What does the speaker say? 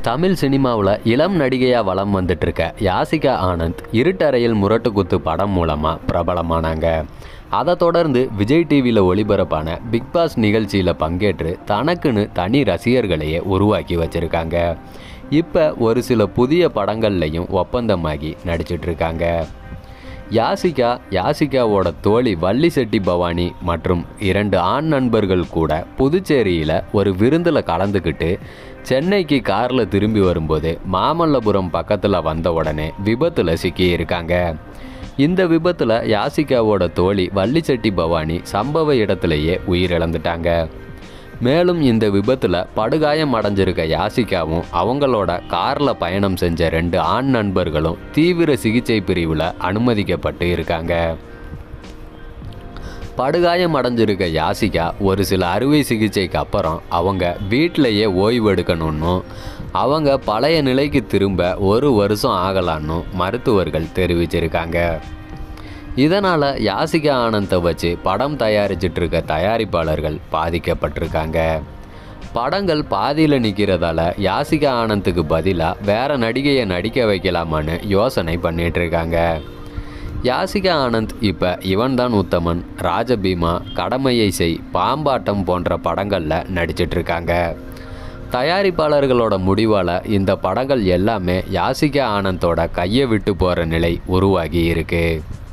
தமிழ் சினிமாவில் இளம் நடிகையாக வலம் வந்துட்டு இருக்க யாசிகா ஆனந்த் இருட்டறையில் முரட்டு குத்து படம் மூலமாக பிரபலமானாங்க அதை தொடர்ந்து விஜய் டிவியில் ஒளிபரப்பான பிக் பாஸ் நிகழ்ச்சியில் பங்கேற்று தனக்குன்னு தனி ரசிகர்களையே உருவாக்கி வச்சிருக்காங்க இப்போ ஒரு சில புதிய படங்கள்லையும் ஒப்பந்தமாகி நடிச்சிட்டு இருக்காங்க யாசிகா யாசிகாவோட தோழி வள்ளி செட்டி பவானி மற்றும் இரண்டு ஆண் நண்பர்கள் கூட புதுச்சேரியில் ஒரு விருந்தில் கலந்துக்கிட்டு சென்னைக்கு காரில் திரும்பி வரும்போது மாமல்லபுரம் பக்கத்தில் வந்த உடனே விபத்தில் சிக்கியிருக்காங்க இந்த விபத்தில் யாசிகாவோட தோழி வள்ளி செட்டி பவானி சம்பவ இடத்திலேயே உயிரிழந்துட்டாங்க மேலும் இந்த விபத்தில் படுகாயம் அடைஞ்சிருக்க யாசிகாவும் அவங்களோட காரில் பயணம் செஞ்ச ரெண்டு ஆண் நண்பர்களும் தீவிர சிகிச்சை பிரிவில் அனுமதிக்கப்பட்டு இருக்காங்க படுகாயம் அடைஞ்சிருக்க யாசிகா ஒரு சில அறுவை சிகிச்சைக்கு அப்புறம் அவங்க வீட்டிலையே ஓய்வு எடுக்கணும்னும் அவங்க பழைய நிலைக்கு திரும்ப ஒரு வருஷம் ஆகலான்னு மருத்துவர்கள் தெரிவிச்சிருக்காங்க இதனால் யாசிகா ஆனந்தை வச்சு படம் தயாரிச்சிட்டு இருக்க தயாரிப்பாளர்கள் பாதிக்கப்பட்டிருக்காங்க படங்கள் பாதியில் நிற்கிறதால யாசிகா ஆனந்துக்கு பதிலாக வேற நடிகையை நடிக்க வைக்கலாமான்னு யோசனை பண்ணிட்டு இருக்காங்க யாசிகா ஆனந்த் இப்போ இவன் தான் உத்தமன் ராஜபீமா கடமையை செய் பாம்பாட்டம் போன்ற படங்களில் நடிச்சிட்டு இருக்காங்க தயாரிப்பாளர்களோட முடிவால் இந்த படங்கள் எல்லாமே யாசிகா ஆனந்தோட கையை விட்டு போகிற நிலை உருவாகி இருக்குது